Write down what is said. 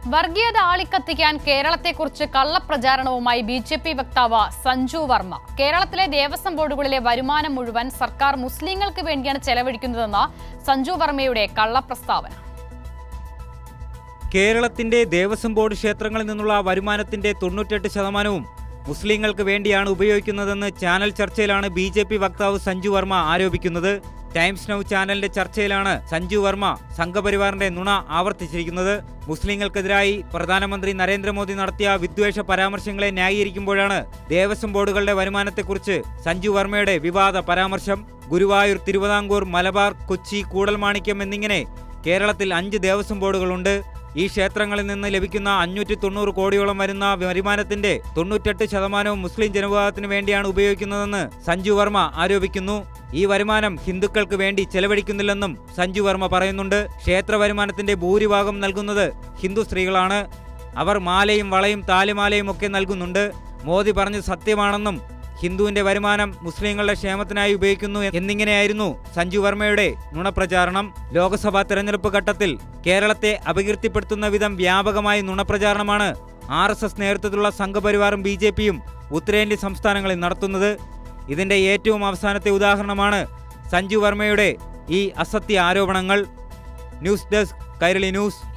വർഗീയത ആളിക്കത്തിക്കാൻ കേരളത്തെക്കുറിച്ച് കള്ളപ്രചാരണവുമായി ബി ജെ പി വക്താവ് സഞ്ജു വർമ്മ കേരളത്തിലെ ദേവസ്വം ബോർഡുകളിലെ വരുമാനം മുഴുവൻ സർക്കാർ മുസ്ലിങ്ങൾക്ക് വേണ്ടിയാണ് ചെലവഴിക്കുന്നതെന്ന സഞ്ജു വർമ്മയുടെ കള്ളപ്രസ്താവന കേരളത്തിന്റെ ദേവസ്വം ബോർഡ് ക്ഷേത്രങ്ങളിൽ നിന്നുള്ള വരുമാനത്തിന്റെ തൊണ്ണൂറ്റെട്ട് ശതമാനവും മുസ്ലിങ്ങൾക്ക് വേണ്ടിയാണ് ഉപയോഗിക്കുന്നതെന്ന് ചാനൽ ചർച്ചയിലാണ് ബി ജെ പി വക്താവ് സഞ്ജു വർമ്മ ആരോപിക്കുന്നത് ടൈംസ് നൗ ചാനലിന്റെ ചർച്ചയിലാണ് സഞ്ജു വർമ്മ സംഘപരിവാറിന്റെ നുണ ആവർത്തിച്ചിരിക്കുന്നത് മുസ്ലിങ്ങൾക്കെതിരായി പ്രധാനമന്ത്രി നരേന്ദ്രമോദി നടത്തിയ വിദ്വേഷ പരാമർശങ്ങളെ ന്യായീകരിക്കുമ്പോഴാണ് ദേവസ്വം ബോർഡുകളുടെ വരുമാനത്തെക്കുറിച്ച് സഞ്ജു വർമ്മയുടെ വിവാദ പരാമർശം ഗുരുവായൂർ തിരുവിതാംകൂർ മലബാർ കൊച്ചി കൂടൽമാണിക്യം എന്നിങ്ങനെ കേരളത്തിൽ അഞ്ച് ദേവസ്വം ബോർഡുകളുണ്ട് ഈ ക്ഷേത്രങ്ങളിൽ നിന്ന് ലഭിക്കുന്ന അഞ്ഞൂറ്റി തൊണ്ണൂറ് കോടിയോളം വരുന്ന വരുമാനത്തിന്റെ തൊണ്ണൂറ്റെട്ട് ശതമാനവും മുസ്ലിം ജനവിഭാഗത്തിന് വേണ്ടിയാണ് ഉപയോഗിക്കുന്നതെന്ന് സഞ്ജു വർമ്മ ആരോപിക്കുന്നു ഈ വരുമാനം ഹിന്ദുക്കൾക്ക് വേണ്ടി ചെലവഴിക്കുന്നില്ലെന്നും സഞ്ജു വർമ്മ പറയുന്നുണ്ട് ക്ഷേത്ര വരുമാനത്തിന്റെ ഭൂരിഭാഗം നൽകുന്നത് ഹിന്ദു സ്ത്രീകളാണ് അവർ മാലയും വളയും താലിമാലയും ഒക്കെ നൽകുന്നുണ്ട് മോദി പറഞ്ഞത് സത്യമാണെന്നും ഹിന്ദുവിന്റെ വരുമാനം മുസ്ലിങ്ങളുടെ ക്ഷേമത്തിനായി ഉപയോഗിക്കുന്നു എന്നിങ്ങനെയായിരുന്നു സഞ്ജു വർമ്മയുടെ നുണപ്രചാരണം ലോക്സഭാ തെരഞ്ഞെടുപ്പ് ഘട്ടത്തിൽ കേരളത്തെ അപകീർത്തിപ്പെടുത്തുന്ന വിധം വ്യാപകമായ നുണപ്രചാരണമാണ് ആർ എസ് എസ് നേതൃത്വത്തിലുള്ള സംഘപരിവാറും ബി ജെ പിയും ഉത്തരേന്ത്യൻ സംസ്ഥാനങ്ങളിൽ നടത്തുന്നത് ഇതിന്റെ ഏറ്റവും അവസാനത്തെ ഉദാഹരണമാണ് സഞ്ജു വർമ്മയുടെ ഈ അസത്യ ആരോപണങ്ങൾ ന്യൂസ് ഡെസ്ക് കൈരളി ന്യൂസ്